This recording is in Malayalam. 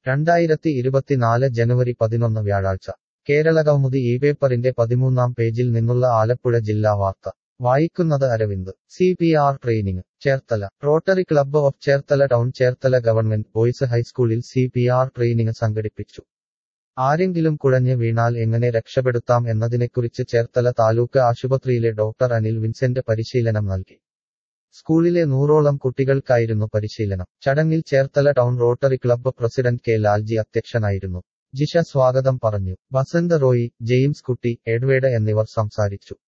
രണ്ടായിരത്തി ഇരുപത്തിനാല് ജനുവരി പതിനൊന്ന് വ്യാഴാഴ്ച കേരളകൗമുദി ഈ പേപ്പറിന്റെ പതിമൂന്നാം പേജിൽ നിന്നുള്ള ആലപ്പുഴ ജില്ലാ വാർത്ത വായിക്കുന്നത് Aravind C P R training Cherthala Rotary Club of Cherthala town Cherthala government boys ഹൈസ്കൂളിൽ സി പി ആർ ട്രെയിനിങ് സംഘടിപ്പിച്ചു ആരെങ്കിലും കുഴഞ്ഞ് വീണാൽ എങ്ങനെ രക്ഷപ്പെടുത്താം എന്നതിനെക്കുറിച്ച് ചേർത്തല താലൂക്ക് ആശുപത്രിയിലെ ഡോക്ടർ അനിൽ വിൻസെന്റ് പരിശീലനം നൽകി സ്കൂളിലെ നൂറോളം കുട്ടികൾക്കായിരുന്നു പരിശീലനം ചടങ്ങിൽ Cherthala town Rotary Club president K Lalji അധ്യക്ഷനായിരുന്നു ജിഷ സ്വാഗതം പറഞ്ഞു വസന്ത് റോയി ജെയിംസ് കുട്ടി എഡ്വേഡ് എന്നിവർ സംസാരിച്ചു